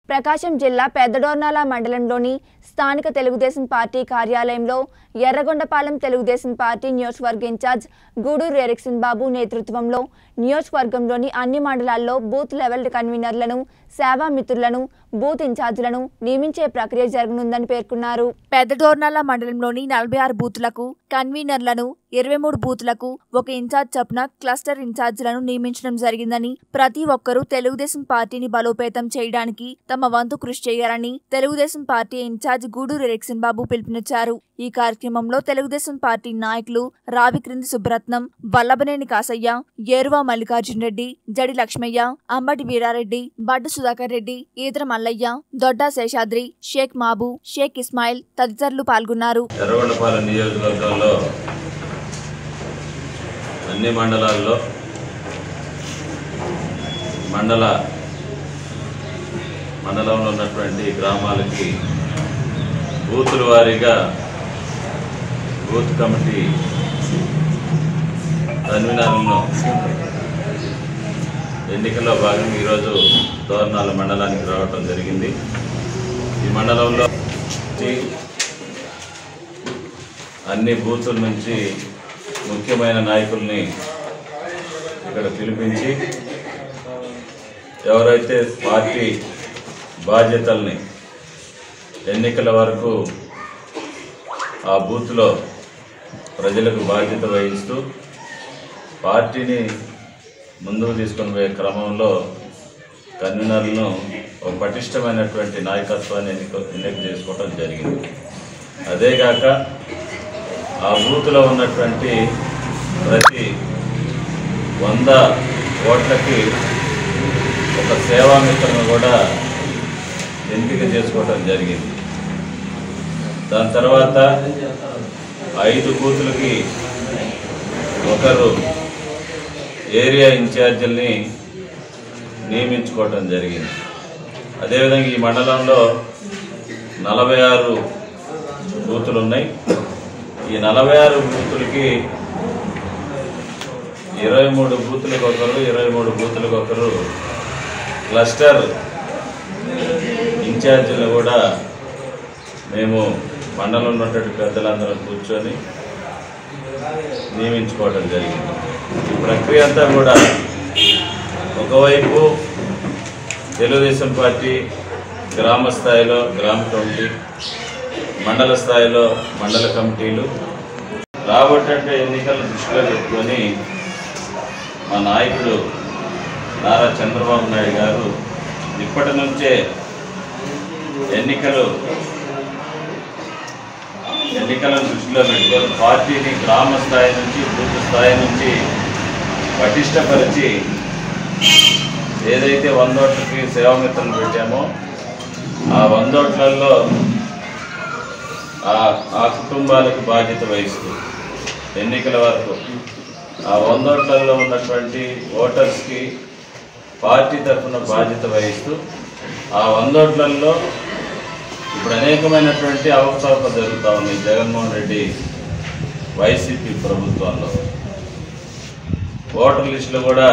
ప్రకాశం జిల్లా పెద్దడోర్నాల మండలంలోని స్థానిక తెలుగుదేశం పార్టీ కార్యాలయంలో ఎర్రగొండపాలెం తెలుగుదేశం పార్టీ నియోజకవర్గ ఇన్ఛార్జ్ గూడూరు ఎరిక్సన్ బాబు నేతృత్వంలో నియోజకవర్గంలోని అన్ని మండలాల్లో బూత్ లెవెల్ కన్వీనర్లను సేవా మిత్రులను బూత్ ఇన్ఛార్జీలను నియమించే ప్రక్రియ జరగనుందని పేర్కొన్నారు పెద్దడోర్నాల మండలంలోని నలభై ఆరు బూత్లకు కన్వీనర్లను ఇరవై మూడు బూత్లకు ఒక ఇన్ఛార్జ్ చొప్పున క్లస్టర్ ఇన్ఛార్జీలను నియమించడం జరిగిందని ప్రతి ఒక్కరూ తెలుగుదేశం పార్టీని బలోపేతం చేయడానికి తమ వంతు కృషి చేయాలని Telugu Desam party incharge Guduru Ericsson Babu పిలుపునిచ్చారు ఈ కార్యక్రమంలో తెలుగుదేశం పార్టీ నాయకులు రావిక్రింది సుబ్రత్నం వల్లభనేని కాసయ్య ఏరువా మల్లికార్జున రెడ్డి జడి లక్ష్మయ్య అమ్మటి వీరారెడ్డి బడ్డు సుధాకర్ రెడ్డి ఈదర మల్లయ్య దొడ్డా శేషాద్రి షేక్ మాబు షేక్ ఇస్మాయిల్ తదితరులు పాల్గొన్నారు ఎర్రగొండపాలెం నియోజకవర్గంలో అన్ని మండలాల్లో మండల మండలంలో ఉన్నటువంటి గ్రామాలకి బూతుల వారీగా బూత్ కమిటీ కన్వీనర్లను ఎన్నికల్లో భాగంగా ఈరోజు దోర్నాల మండలానికి రావటం జరిగింది ఈ మండలంలో అన్ని బూతుల నుంచి ముఖ్యమైన నాయకుల్ని ఇక్కడ పిలిపించి ఎవరైతే పార్టీ బాధ్యతల్ని ఎన్నికల వరకు ఆ బూత్లో ప్రజలకు బాధ్యత వహిస్తూ పార్టీని ముందుకు తీసుకొని పోయే క్రమంలో కన్వీనర్లను ఒక పటిష్టమైనటువంటి నాయకత్వాన్ని ఎన్నిక ఎన్నిక చేసుకోవడం జరిగింది అదేగాక ఆ బూత్లో ఉన్నటువంటి ప్రతి వంద ఓట్లకి ఒక సేవామిత్రను కూడా ఎంపిక చేసుకోవడం జరిగింది దాని తర్వాత ఐదు బూతులకి ఒకరు ఏరియా ఇన్ఛార్జీల్ని నియమించుకోవటం జరిగింది అదేవిధంగా ఈ మండలంలో నలభై ఆరు బూతులు ఉన్నాయి ఈ నలభై ఆరు బూతులకి ఇరవై మూడు బూతులకు ఒకరు ఇరవై మూడు బూతులకు ఒకరు క్లస్టర్ ఇన్ఛార్జీలు కూడా మేము మండలంలో ఉన్నటువంటి పెద్దలందరం కూర్చొని నియమించుకోవడం జరిగింది ఈ ప్రక్రియ అంతా కూడా ఒకవైపు తెలుగుదేశం పార్టీ గ్రామ స్థాయిలో గ్రామ కమిటీ మండల స్థాయిలో మండల కమిటీలు రాబోయే ఎన్నికలను దృష్టిలో పెట్టుకొని మా నాయకుడు నారా చంద్రబాబు నాయుడు గారు ఇప్పటి నుంచే ఎన్నికలు ఎన్నికలను దృష్టిలో పెట్టుకొని పార్టీని గ్రామ స్థాయి నుంచి బూత్ స్థాయి నుంచి పటిష్టపరిచి ఏదైతే వందోట్లకి సేవామిత్రులు పెట్టామో ఆ వందోట్లలో ఆ ఆ కుటుంబాలకు బాధ్యత వహిస్తూ ఎన్నికల వరకు ఆ వందోట్లలో ఉన్నటువంటి ఓటర్స్కి పార్టీ తరఫున బాధ్యత వహిస్తూ ఆ వందోట్లలో ఇప్పుడు అనేకమైనటువంటి అవకతవకలు జరుగుతూ ఉన్నాయి జగన్మోహన్ రెడ్డి వైసీపీ ప్రభుత్వంలో ఓటర్ లిస్టులు కూడా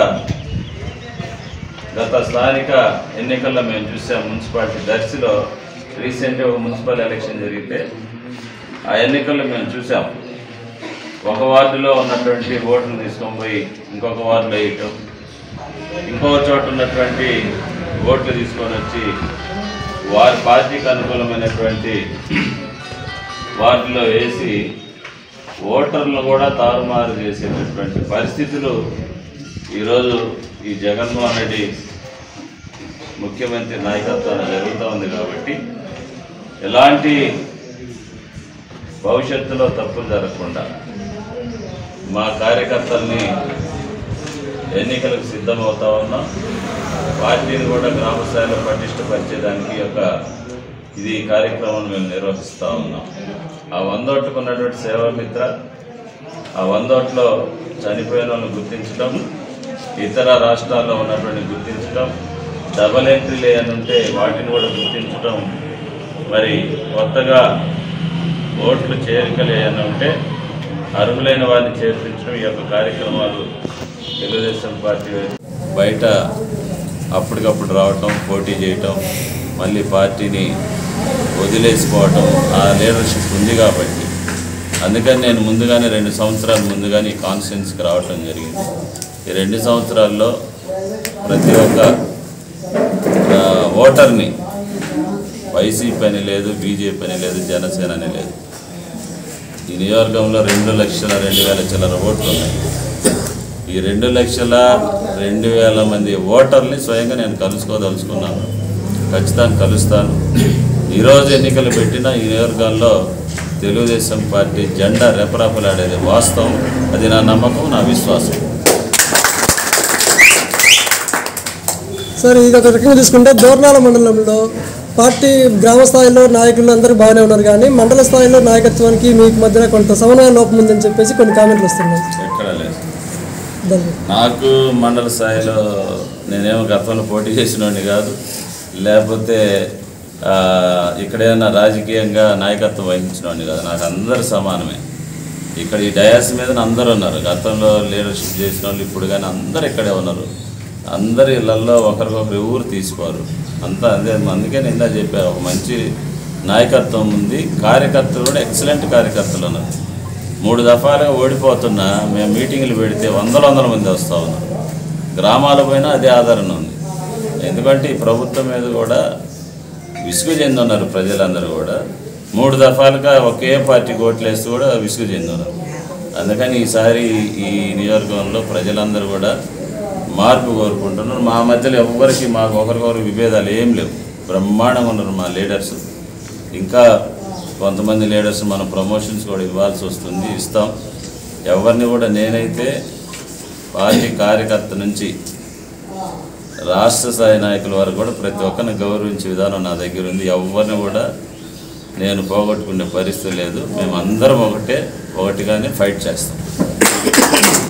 గత స్థానిక ఎన్నికల్లో మేము చూసాం మున్సిపాలిటీ దర్శిలో రీసెంట్గా ఒక మున్సిపల్ ఎలక్షన్ జరిగితే ఆ ఎన్నికల్లో మేము చూసాం ఒక వార్డులో ఉన్నటువంటి ఓట్లు తీసుకొని పోయి ఇంకొక వార్డులో వేయటం ఇంకొక చోట ఉన్నటువంటి ఓట్లు తీసుకొని వచ్చి వారి పార్టీకి అనుకూలమైనటువంటి వార్డులో వేసి ఓటర్లను కూడా తారుమారు చేసేటటువంటి పరిస్థితులు ఈరోజు ఈ జగన్మోహన్ రెడ్డి ముఖ్యమంత్రి నాయకత్వాన్ని జరుగుతూ ఉంది కాబట్టి ఎలాంటి భవిష్యత్తులో తప్పులు జరగకుండా మా కార్యకర్తల్ని ఎన్నికలకు సిద్ధమవుతా ఉన్నాం పార్టీని కూడా గ్రామ స్థాయిలో పటిష్టపరిచేదానికి యొక్క ఇది కార్యక్రమం మేము నిర్వహిస్తూ ఉన్నాం ఆ వందోట్లకు ఉన్నటువంటి సేవామిత్ర ఆ వందోట్లో చనిపోయిన వాళ్ళని గుర్తించడం ఇతర రాష్ట్రాల్లో ఉన్నటువంటి గుర్తించడం డబల్ ఎంట్రీలు అని ఉంటే వాటిని కూడా గుర్తించడం మరి కొత్తగా ఓట్లు చేరికలు ఏమైనా ఉంటే అర్హులైన వారిని చేర్పించడం ఈ యొక్క కార్యక్రమాలు తెలుగుదేశం పార్టీ బయట అప్పటికప్పుడు రావటం పోటీ చేయటం మళ్ళీ పార్టీని వదిలేసిపోవటం ఆ లీడర్షిప్ ఉంది కాబట్టి అందుకని నేను ముందుగానే రెండు సంవత్సరాల ముందుగానే ఈ కాన్ఫరెన్స్కి రావటం జరిగింది ఈ రెండు సంవత్సరాల్లో ప్రతి ఒక్క ఆ, ఓటర్ని వైసీపీ అని లేదు బీజేపీ అని లేదు జనసేన అని లేదు ఈ నియోజకవర్గంలో రెండు లక్షల రెండు వేల చిల్లర ఓట్లు ఉన్నాయి ఈ రెండు లక్షల రెండు వేల మంది ఓటర్ని స్వయంగా నేను కలుసుకోదలుచుకున్నాను ఖచ్చితంగా కలుస్తాను ఈరోజు ఎన్నికలు పెట్టిన ఈ నియోజకవర్గాల్లో తెలుగుదేశం పార్టీ జెండా రెపరెపలాడేది వాస్తవం అది నా నమ్మకం నా విశ్వాసం సార్ ఇది ఒక రకంగా తీసుకుంటే దోర్నాల మండలంలో పార్టీ గ్రామ స్థాయిలో నాయకులు అందరూ బాగానే ఉన్నారు కానీ మండల స్థాయిలో నాయకత్వానికి మీకు మధ్యన కొంత సమన్వయ లోపం ఉందని చెప్పేసి కొన్ని కామెంట్లు వస్తున్నాయి ఎక్కడ లేదు దాన్ని నాకు మండల స్థాయిలో నేనేమో గతంలో పోటీ చేసినోడిని కాదు లేకపోతే ఆ, ఇక్కడేమన్నా రాజకీయంగా నాయకత్వం వహించినోడిని కాదు నాకు అందరు సమానమే ఇక్కడ ఈ డయాస్ మీద అందరూ ఉన్నారు గతంలో లీడర్షిప్ చేసిన వాళ్ళు ఇప్పుడు కానీ అందరు ఇక్కడే ఉన్నారు అందరి ఇళ్లలో ఒకరికొకరు ఊరు తీసుకోరు అంతా అదే అందుకే నేను ఇందా చెప్పా ఒక మంచి నాయకత్వం ఉంది కార్యకర్తలు కూడా ఎక్సలెంట్ కార్యకర్తలు ఉన్నారు మూడు దఫాలుగా ఓడిపోతున్నా మేము మీటింగులు పెడితే వందల వందల మంది వస్తూ ఉన్నారు గ్రామాల పైన అదే ఆదరణ ఉంది ఎందుకంటే ఈ ప్రభుత్వం మీద కూడా విసుగు చెంది ఉన్నారు ప్రజలందరూ కూడా మూడు దఫాలుగా ఒకే పార్టీ ఓట్లేస్తూ కూడా విసుగు చెంది ఉన్నారు అందుకని ఈసారి ఈ నియోజకవర్గంలో ప్రజలందరూ కూడా మార్పు కోరుకుంటున్నారు మా మధ్యలో ఎవరికి మాకు ఒకరికొకరు విభేదాలు ఏం లేవు బ్రహ్మాండంగా ఉన్నారు మా లీడర్స్ ఇంకా కొంతమంది లీడర్స్ మనం ప్రమోషన్స్ కూడా ఇవ్వాల్సి వస్తుంది ఇస్తాం ఎవరిని కూడా నేనైతే పార్టీ కార్యకర్త నుంచి రాష్ట్ర స్థాయి నాయకుల వరకు కూడా ప్రతి ఒక్కరిని గౌరవించే విధానం నా దగ్గర ఉంది ఎవరిని కూడా నేను పోగొట్టుకునే పరిస్థితి లేదు మేము అందరం ఒకటే ఒకటిగానే ఫైట్ చేస్తాం